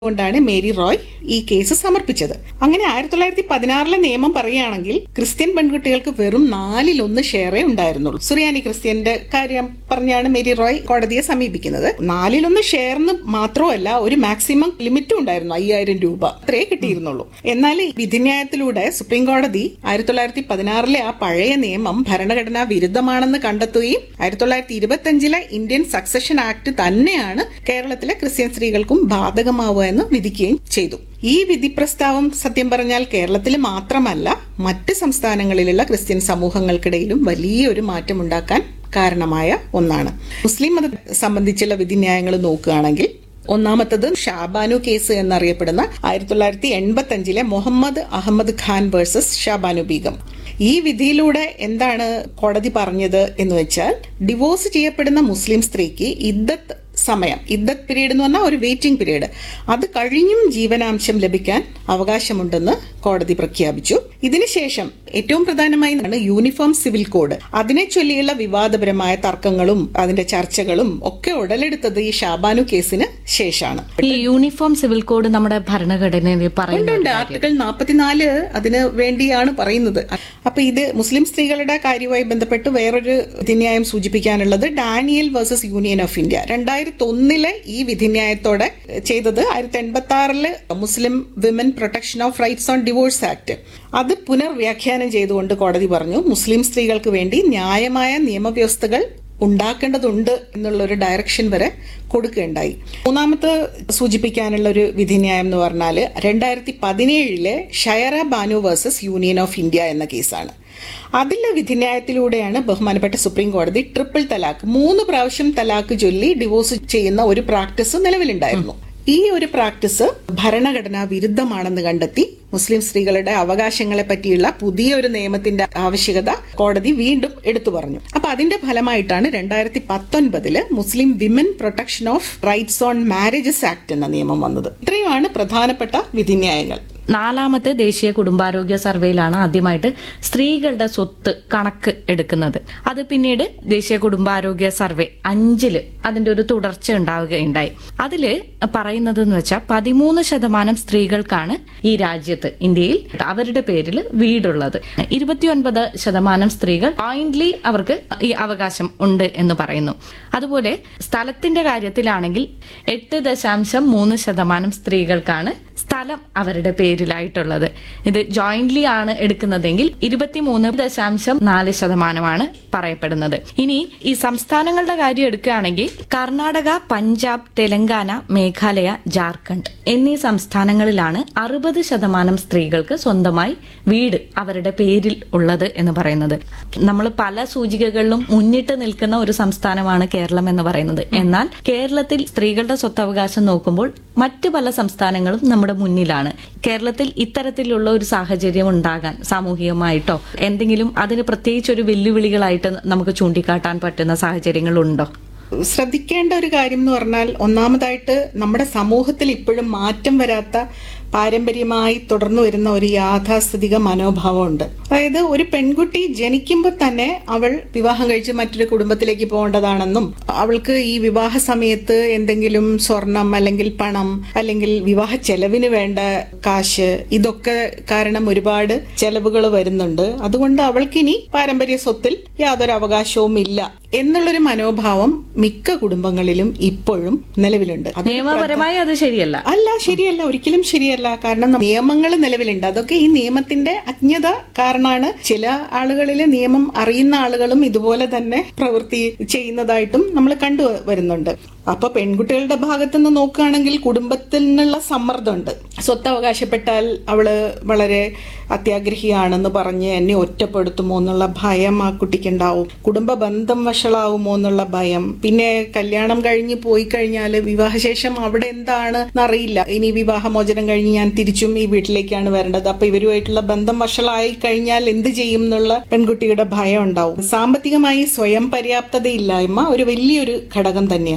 കൊണ്ടാണ് മേരി റോയ് ഈ കേസ് സമർപ്പിച്ചത് അങ്ങനെ ആയിരത്തി തൊള്ളായിരത്തി പതിനാറിലെ നിയമം പറയുകയാണെങ്കിൽ ക്രിസ്ത്യൻ പെൺകുട്ടികൾക്ക് വെറും നാലിലൊന്ന് ഷെയറേ ഉണ്ടായിരുന്നുള്ളൂ സുറിയാനി ക്രിസ്ത്യന്റെ കാര്യം പറഞ്ഞാണ് മേരി റോയ് കോടതിയെ സമീപിക്കുന്നത് നാലിലൊന്ന് ഷെയറിന് മാത്രമല്ല ഒരു മാക്സിമം ലിമിറ്റും ഉണ്ടായിരുന്നു അയ്യായിരം രൂപ അത്രേ കിട്ടിയിരുന്നുള്ളൂ എന്നാൽ ഈ വിധിന്യായത്തിലൂടെ സുപ്രീം കോടതി ആയിരത്തി തൊള്ളായിരത്തി പതിനാറിലെ ആ പഴയ നിയമം ഭരണഘടനാ വിരുദ്ധമാണെന്ന് കണ്ടെത്തുകയും ആയിരത്തി തൊള്ളായിരത്തി ഇരുപത്തി അഞ്ചിലെ ഇന്ത്യൻ സക്സഷൻ ആക്ട് തന്നെയാണ് കേരളത്തിലെ ക്രിസ്ത്യൻ സ്ത്രീകൾക്കും ബാധകമാവുക എന്ന് വിധിക്കുകയും ചെയ്തു ഈ വിധി പ്രസ്താവം സത്യം പറഞ്ഞാൽ കേരളത്തിൽ മാത്രമല്ല മറ്റ് സംസ്ഥാനങ്ങളിലുള്ള ക്രിസ്ത്യൻ സമൂഹങ്ങൾക്കിടയിലും വലിയൊരു മാറ്റമുണ്ടാക്കാൻ കാരണമായ ഒന്നാണ് മുസ്ലിം മതം സംബന്ധിച്ചുള്ള വിധിന്യായങ്ങൾ നോക്കുകയാണെങ്കിൽ ഒന്നാമത്തത് ഷാബാനു കേസ് എന്നറിയപ്പെടുന്ന ആയിരത്തി തൊള്ളായിരത്തി എൺപത്തി അഞ്ചിലെ മുഹമ്മദ് അഹമ്മദ് ഖാൻ വേഴ്സസ് ഷാബാനു ബീഗം ഈ വിധിയിലൂടെ എന്താണ് കോടതി പറഞ്ഞത് എന്ന് വെച്ചാൽ ഡിവോഴ്സ് ചെയ്യപ്പെടുന്ന മുസ്ലിം സ്ത്രീക്ക് ഇദ്ദത്ത് സമയം ഇദ്ദത്ത് പീരീഡ് എന്ന് പറഞ്ഞാൽ ഒരു വെയിറ്റിംഗ് പീരീഡ് അത് കഴിഞ്ഞും ജീവനാംശം ലഭിക്കാൻ അവകാശമുണ്ടെന്ന് കോടതി പ്രഖ്യാപിച്ചു ഇതിനുശേഷം ഏറ്റവും പ്രധാനമായി ആണ് യൂണിഫോം സിവിൽ കോഡ് അതിനെ ചൊല്ലിയുള്ള വിവാദപരമായ തർക്കങ്ങളും അതിന്റെ ചർച്ചകളും ഒക്കെ ഉടലെടുത്തത് ഈ ഷാബാനു കേസിന് ശേഷമാണ് ഈ യൂണിഫോം സിവിൽ കോഡ് നമ്മുടെ ഭരണഘടനയിൽ ഉണ്ട് പറയുന്നുണ്ട് ആർട്ടിക്കിൾ നാൽപ്പത്തിനാല് അതിന് വേണ്ടിയാണ് പറയുന്നത് അപ്പൊ ഇത് മുസ്ലിം സ്ത്രീകളുടെ കാര്യവുമായി ബന്ധപ്പെട്ട് വേറൊരു വിധിന്യായം സൂചിപ്പിക്കാനുള്ളത് Daniel versus union of India രണ്ടായിരത്തി ഒന്നിലെ ഈ വിധിന്യായത്തോടെ ചെയ്തത് ആയിരത്തി എൺപത്തി ആറില് Muslim women protection of rights on divorce act അത് പുനർവ്യാഖ്യാനം ചെയ്തുകൊണ്ട് കോടതി പറഞ്ഞു മുസ്ലിം സ്ത്രീകൾക്ക് വേണ്ടി ന്യായമായ നിയമവ്യവസ്ഥകൾ ഉണ്ടാക്കേണ്ടതുണ്ട് എന്നുള്ള ഒരു ഡയറക്ഷൻ വരെ കൊടുക്കുകയുണ്ടായി മൂന്നാമത്തെ സൂചിപ്പിക്കാനുള്ള ഒരു വിധിന്യായം എന്ന് പറഞ്ഞാൽ രണ്ടായിരത്തി പതിനേഴിലെ Shayara Bano versus union of India എന്ന കേസാണ് അതിലെ വിധിന്യായത്തിലൂടെയാണ് ബഹുമാനപ്പെട്ട സുപ്രീം കോടതി ട്രിപ്പിൾ തലാക്ക് മൂന്ന് പ്രാവശ്യം തലാക്ക് ചൊല്ലി ഡിവോഴ്സ് ചെയ്യുന്ന ഒരു പ്രാക്ടീസ് നിലവിലുണ്ടായിരുന്നു ഈ ഒരു പ്രാക്ടീസ് ഭരണഘടനാ വിരുദ്ധമാണെന്ന് കണ്ടെത്തി മുസ്ലിം സ്ത്രീകളുടെ അവകാശങ്ങളെ പറ്റിയുള്ള പുതിയൊരു നിയമത്തിന്റെ ആവശ്യകത കോടതി വീണ്ടും എടുത്തു പറഞ്ഞു അപ്പൊ അതിന്റെ ഫലമായിട്ടാണ് രണ്ടായിരത്തി പത്തൊൻപതില് Muslim women protection of rights on marriages act എന്ന നിയമം വന്നത് ഇത്രയുമാണ് പ്രധാനപ്പെട്ട വിധിന്യായങ്ങൾ നാലാമത്തെ ദേശീയ കുടുംബാരോഗ്യ സർവേയിലാണ് ആദ്യമായിട്ട് സ്ത്രീകളുടെ സ്വത്ത് കണക്ക് എടുക്കുന്നത് അത് പിന്നീട് ദേശീയ കുടുംബാരോഗ്യ സർവേ അഞ്ചില് അതിന്റെ ഒരു തുടർച്ച ഉണ്ടാവുകയുണ്ടായി അതില് പറയുന്നത് എന്ന് വെച്ചാൽ പതിമൂന്ന് ശതമാനം സ്ത്രീകൾക്കാണ് ഈ രാജ്യത്ത് ഇന്ത്യയിൽ അവരുടെ പേരിൽ വീടുള്ളത് ഇരുപത്തിയൊൻപത് ശതമാനം സ്ത്രീകൾ ജോയിന്റ്ലി അവർക്ക് ഈ അവകാശം ഉണ്ട് എന്ന് പറയുന്നു അതുപോലെ സ്ഥലത്തിന്റെ കാര്യത്തിലാണെങ്കിൽ എട്ട് ദശാംശം മൂന്ന് ശതമാനം സ്ത്രീകൾക്കാണ് സ്ഥലം അവരുടെ പേരിലായിട്ടുള്ളത് ഇത് ജോയിന്റ്ലി ആണ് എടുക്കുന്നതെങ്കിൽ ഇരുപത്തിമൂന്ന് ദശാംശം നാല് ശതമാനമാണ് പറയപ്പെടുന്നത് ഇനി ഈ സംസ്ഥാനങ്ങളുടെ കാര്യം എടുക്കുകയാണെങ്കിൽ കർണാടക പഞ്ചാബ് തെലങ്കാന മേഘാലയ ജാർഖണ്ഡ് എന്നീ സംസ്ഥാനങ്ങളിലാണ് അറുപത് ശതമാനം സ്ത്രീകൾക്ക് സ്വന്തമായി വീട് അവരുടെ പേരിൽ ഉള്ളത് എന്ന് പറയുന്നത് നമ്മൾ പല സൂചികകളിലും മുന്നിട്ട് നിൽക്കുന്ന ഒരു സംസ്ഥാനമാണ് കേരളം എന്ന് പറയുന്നത് എന്നാൽ കേരളത്തിൽ സ്ത്രീകളുടെ സ്വത്തവകാശം നോക്കുമ്പോൾ മറ്റു പല സംസ്ഥാനങ്ങളും നമ്മുടെ മുന്നിലാണ് കേരളത്തിൽ ഇത്തരത്തിലുള്ള ഒരു സാഹചര്യം ഉണ്ടാകാൻ സാമൂഹികമായിട്ടോ എന്തെങ്കിലും അതിന് പ്രത്യേകിച്ച് ഒരു വെല്ലുവിളികളായിട്ട് നമുക്ക് ചൂണ്ടിക്കാട്ടാൻ പറ്റുന്ന സാഹചര്യങ്ങളുണ്ടോ ശ്രദ്ധിക്കേണ്ട ഒരു കാര്യം എന്ന് പറഞ്ഞാൽ ഒന്നാമതായിട്ട് നമ്മുടെ സമൂഹത്തിൽ ഇപ്പോഴും മാറ്റം വരാത്ത പാരമ്പര്യമായി തുടർന്നു വരുന്ന ഒരു യാഥാസ്ഥിതിക മനോഭാവമുണ്ട് അതായത് ഒരു പെൺകുട്ടി ജനിക്കുമ്പോൾ തന്നെ അവൾ വിവാഹം കഴിച്ച് മറ്റൊരു കുടുംബത്തിലേക്ക് പോകേണ്ടതാണെന്നും അവൾക്ക് ഈ വിവാഹ സമയത്ത് എന്തെങ്കിലും സ്വർണം അല്ലെങ്കിൽ പണം അല്ലെങ്കിൽ വിവാഹ ചെലവിന് വേണ്ട കാശ് ഇതൊക്കെ കാരണം ഒരുപാട് ചെലവുകൾ വരുന്നുണ്ട് അതുകൊണ്ട് അവൾക്കിനി പാരമ്പര്യ സ്വത്തിൽ യാതൊരു അവകാശവും ഇല്ല എന്നുള്ളൊരു മനോഭാവം മിക്ക കുടുംബങ്ങളിലും ഇപ്പോഴും നിലവിലുണ്ട് അത് നിയമപരമായി അത് ശരിയല്ല അല്ല ശരിയല്ല ഒരിക്കലും ശരിയല്ല കാരണം നിയമങ്ങൾ നിലവിലുണ്ട് അതൊക്കെ ഈ നിയമത്തിന്റെ അജ്ഞത കാരണമാണ് ചില ആളുകളിലെ നിയമം അറിയുന്ന ആളുകളും ഇതുപോലെ തന്നെ പ്രവൃത്തി ചെയ്യുന്നതായിട്ടും നമ്മൾ കണ്ടു വരുന്നുണ്ട് അപ്പൊ പെൺകുട്ടികളുടെ ഭാഗത്തു നിന്ന് നോക്കുകയാണെങ്കിൽ കുടുംബത്തിൽ നിന്നുള്ള സമ്മർദ്ദമുണ്ട് സ്വത്ത് അവകാശപ്പെട്ടാൽ അവള് വളരെ അത്യാഗ്രഹിയാണെന്ന് പറഞ്ഞ് എന്നെ ഒറ്റപ്പെടുത്തുമോ എന്നുള്ള ഭയം ആ കുട്ടിക്കുണ്ടാവും കുടുംബ ബന്ധം വഷളാവുമോ എന്നുള്ള ഭയം പിന്നെ കല്യാണം കഴിഞ്ഞ് പോയി കഴിഞ്ഞാൽ വിവാഹശേഷം അവിടെ എന്താണ് എന്നറിയില്ല ഇനി വിവാഹമോചനം കഴിഞ്ഞ് ഞാൻ തിരിച്ചും ഈ വീട്ടിലേക്കാണ് വരേണ്ടത് അപ്പൊ ഇവരുമായിട്ടുള്ള ബന്ധം വഷളായി കഴിഞ്ഞാൽ എന്ത് ചെയ്യും എന്നുള്ള പെൺകുട്ടിയുടെ ഭയം ഉണ്ടാവും സാമ്പത്തികമായി സ്വയം പര്യാപ്തതയില്ലായ്മ ഒരു വലിയൊരു ഘടകം തന്നെയാണ്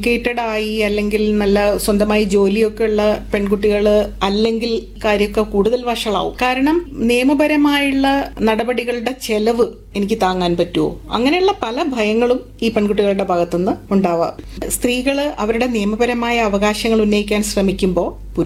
എഡ്യൂക്കേറ്റഡ് ആയി അല്ലെങ്കിൽ നല്ല സ്വന്തമായി ജോലിയൊക്കെ ഉള്ള പെൺകുട്ടികൾ അല്ലെങ്കിൽ കാര്യമൊക്കെ കൂടുതൽ വഷളാവും കാരണം നിയമപരമായുള്ള നടപടികളുടെ ചെലവ് എനിക്ക് താങ്ങാൻ പറ്റുമോ അങ്ങനെയുള്ള പല ഭയങ്ങളും ഈ പെൺകുട്ടികളുടെ ഭാഗത്തുനിന്ന് ഉണ്ടാവാം സ്ത്രീകൾ അവരുടെ നിയമപരമായ അവകാശങ്ങൾ ഉന്നയിക്കാൻ ശ്രമിക്കുമ്പോൾ